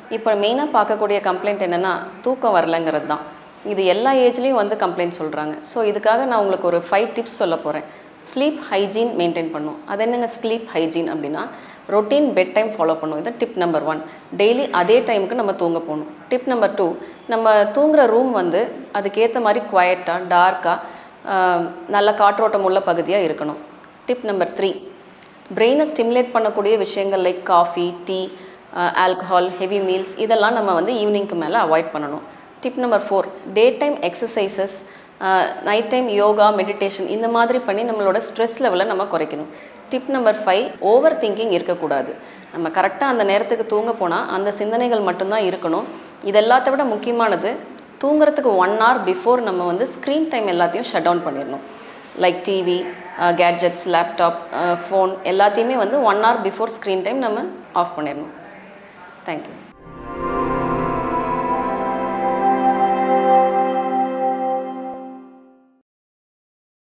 இப்போ மெயினாக பார்க்கக்கூடிய கம்ப்ளைண்ட் என்னென்னா தூக்கம் வரலங்கிறது தான் இது எல்லா ஏஜ்லேயும் வந்து கம்ப்ளைண்ட் சொல்கிறாங்க ஸோ இதுக்காக நான் உங்களுக்கு ஒரு ஃபைவ் டிப்ஸ் சொல்ல போகிறேன் ஸ்லீப் ஹைஜீன் மெயின்டைன் பண்ணும் அது என்னங்க ஸ்லீப் ஹைஜீன் அப்படின்னா ரொட்டீன் பெட் டைம் ஃபாலோ பண்ணும் இது டிப் நம்பர் ஒன் டெய்லி அதே டைமுக்கு நம்ம தூங்க போகணும் டிப் நம்பர் டூ நம்ம தூங்குற ரூம் வந்து அதுக்கேற்ற மாதிரி குவைட்டாக டார்க்காக நல்ல காற்றோட்டம் உள்ள பகுதியாக இருக்கணும் டிப் நம்பர் த்ரீ பிரெயினை ஸ்டிமுலேட் பண்ணக்கூடிய விஷயங்கள் like coffee tea alcohol heavy meals இதெல்லாம் நம்ம வந்து ஈவினிங்க்கு மேலே அவாய்ட் பண்ணணும் tip number four day time exercises night time yoga meditation இந்த மாதிரி பண்ணி நம்மளோட ஸ்ட்ரெஸ் லெவலை நம்ம குறைக்கணும் tip number five over thinking இருக்கக்கூடாது நம்ம கரெக்டாக அந்த நேரத்துக்கு தூங்க போனால் அந்த சிந்தனைகள் மட்டும்தான் இருக்கணும் இது எல்லாத்த விட முக்கியமானது தூங்குறதுக்கு ஒன் hour பிஃபோர் நம்ம வந்து ஸ்க்ரீன் டைம் எல்லாத்தையும் ஷட் டவுன் பண்ணிடணும் like TV gadgets laptop phone எல்லாத்தையுமே வந்து one hour before screen time நம்ம ஆஃப் பண்ணிடணும் தேங்க்யூ